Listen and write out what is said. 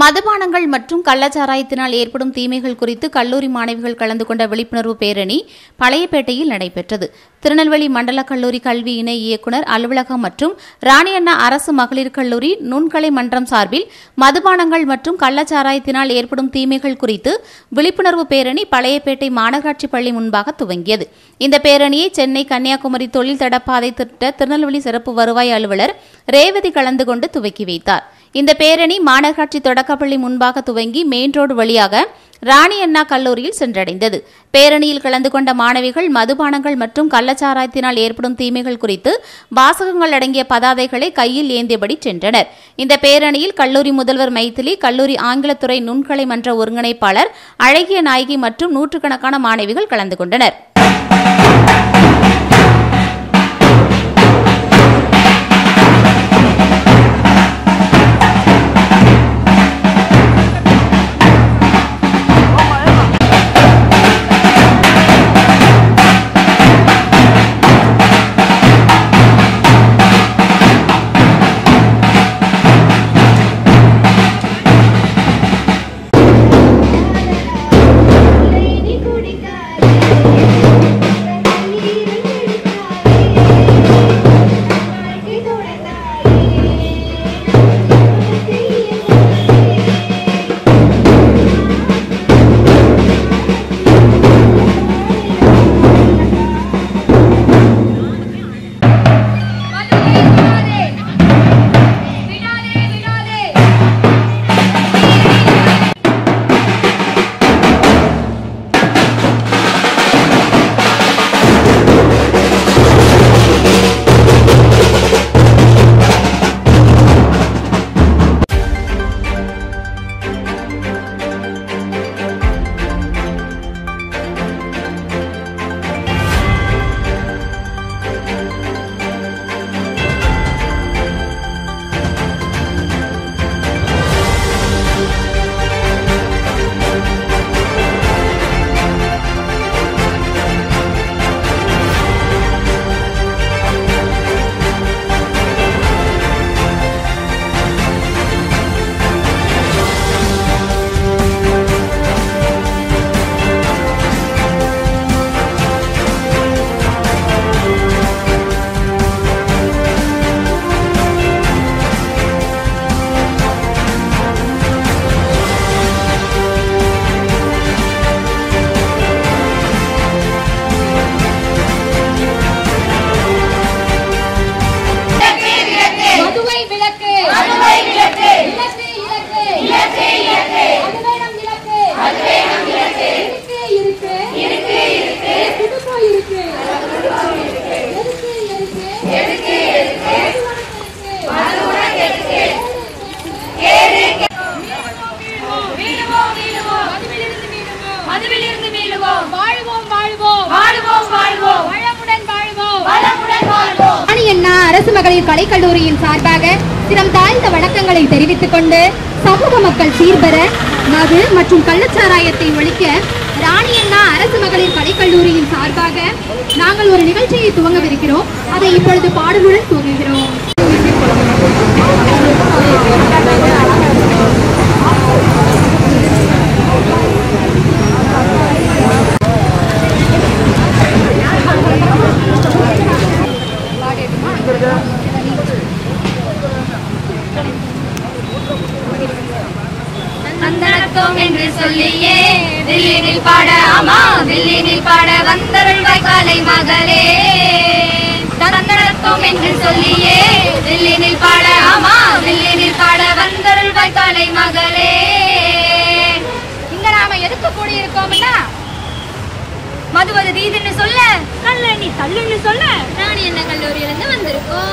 மதுபானங்கள் மற்றும் கள்ளச்சாராயத்தினால் ஏற்படும் தீமைகள் குறித்து கல்லூரி மாணவிகள் கலந்து கொண்ட விழிப்புணர்வு பேரணி பழையப்பேட்டையில் நடைபெற்றது திருநெல்வேலி மண்டல கல்லூரி கல்வி இணை இயக்குநர் அலுவலகம் மற்றும் ராணியண்ணா அரசு மகளிர் கல்லூரி நுண்கலை மன்றம் சார்பில் மதுபானங்கள் மற்றும் கள்ளச்சாராயத்தினால் ஏற்படும் தீமைகள் குறித்து விழிப்புணர்வு பேரணி பழையப்பேட்டை மாநகராட்சி பள்ளி முன்பாக துவங்கியது இந்த பேரணியை சென்னை கன்னியாகுமரி தொழில் தடப்பாதை திட்ட திருநெல்வேலி சிறப்பு வருவாய் அலுவலர் ரேவதி கலந்து கொண்டு துவக்கி வைத்தார் இந்த பேரணி மாநகராட்சி தொடக்கப்பள்ளி முன்பாக துவங்கி மெயின் ரோடு வழியாக ராணி அண்ணா கல்லூரியில் சென்றடைந்தது பேரணியில் கலந்து கொண்ட மாணவிகள் மதுபானங்கள் மற்றும் கள்ளச்சாராயத்தினால் ஏற்படும் தீமைகள் குறித்து வாசகங்கள் அடங்கிய பதாதைகளை கையில் ஏந்தியபடி சென்றனர் இந்த பேரணியில் கல்லூரி முதல்வர் மைதிலி கல்லூரி ஆங்கிலத்துறை நுண்கலை மன்ற ஒருங்கிணைப்பாளர் அழகிய நாயகி மற்றும் நூற்றுக்கணக்கான மாணவிகள் கலந்து கொண்டனர் நீ குடிக்காதே நீரும் எடுக்காதே வாழ்க்கை தொடர்ந்தாதே நான் செய்ய விடாதே விடாதே மதுவை விளக்கு மதுவை விளக்கு இலக்கு இலக்கு இலக்கு இலக்கு அதுவே நம் இலக்கு அதுவே நம் இலக்கு இருக்கு இருக்கு இருக்கு இருக்கு குடும்பம் இருக்கு எதுக்கு இருக்கு எதுக்கு இருக்கு மதுவுடன் இருக்கு மதுவிலிருந்து மீளுவோம் வாழ்வோம் வாழ்வோம் வாழ்வோம் வாழ்வோம் வளமுடன் வாழ்வோம் வளமுடன் வாழ்வோம் ராணி அண்ணா அரசு மகளிர் கலைக்கல்லூரியின் சார்பாக சிரம் தாழ்ந்த வணக்கங்களை தெரிவித்துக் கொண்டு சமூக மக்கள் சீர்பெற மது மற்றும் கள்ளச்சாராயத்தை ஒழிக்க ராணி அண்ணா அரசு மகளிர் கலைக்கல்லூரியின் சார்பாக நாங்கள் ஒரு நிகழ்ச்சியை துவங்கவிருக்கிறோம் அதை இப்பொழுது பாடலுடன் துவங்குகிறோம் நந்தனத்தோம் என்று சொல்லியே தில்லினில் பாட ஆமா தில்லினில் பாட வந்தருள்வாய் காலை மகளே நந்தனத்தோம் என்று சொல்லியே தில்லினில் பாட ஆமா தில்லினில் பாட வந்தருள்வாய் காலை மகளே இங்க நாம எதுக்கு கூடியிருக்கோம்னா மதுவது தீதுன்னு சொல்ல கல்லணி தள்ளுன்னு சொல்ல ராணி என்ன கல்லூரியிலிருந்து வந்திருக்கோம்